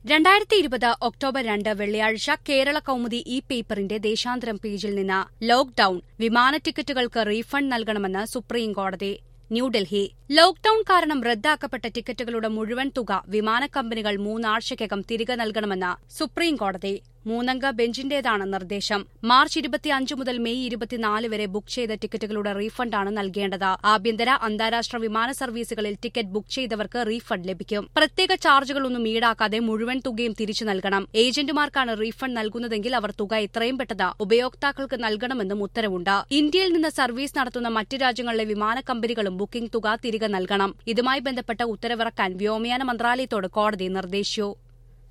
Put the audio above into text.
രണ്ടായിരത്തി ഇരുപത് ഒക്ടോബർ രണ്ട് വെള്ളിയാഴ്ച കേരള കൌമുദി ഇ പേപ്പറിന്റെ ദേശാന്തരം പേജിൽ നിന്ന് ലോക്ഡൌൺ വിമാന ടിക്കറ്റുകൾക്ക് റീഫണ്ട് നൽകണമെന്ന് സുപ്രീം കോടതി ന്യൂഡൽഹി ലോക്ഡൌൺ കാരണം റദ്ദാക്കപ്പെട്ട ടിക്കറ്റുകളുടെ മുഴുവൻ തുക വിമാന കമ്പനികൾ മൂന്നാഴ്ചയ്ക്കകം തിരികെ നൽകണമെന്ന് സുപ്രീം കോടതി മൂന്നംഗ ബെഞ്ചിന്റേതാണ് നിർദ്ദേശം മാർച്ച് ഇരുപത്തിയഞ്ച് മുതൽ മെയ് ഇരുപത്തിനാല് വരെ ബുക്ക് ചെയ്ത ടിക്കറ്റുകളുടെ റീഫണ്ടാണ് നൽകേണ്ടത് ആഭ്യന്തര അന്താരാഷ്ട്ര വിമാന സർവീസുകളിൽ ടിക്കറ്റ് ബുക്ക് ചെയ്തവർക്ക് റീഫണ്ട് ലഭിക്കും പ്രത്യേക ചാർജുകളൊന്നും ഈടാക്കാതെ മുഴുവൻ തുകയും തിരിച്ചു നൽകണം ഏജന്റുമാർക്കാണ് റീഫണ്ട് നൽകുന്നതെങ്കിൽ അവർ തുക എത്രയും പെട്ടെന്ന് ഉപയോക്താക്കൾക്ക് നൽകണമെന്നും ഉത്തരവുണ്ട് ഇന്ത്യയിൽ നിന്ന് സർവീസ് നടത്തുന്ന മറ്റ് രാജ്യങ്ങളിലെ വിമാന കമ്പനികളും ബുക്കിംഗ് തുക തിരികെ നൽകണം ഇതുമായി ബന്ധപ്പെട്ട ഉത്തരവിറക്കാൻ വ്യോമയാന മന്ത്രാലയത്തോട് കോടതി നിർദ്ദേശിച്ചു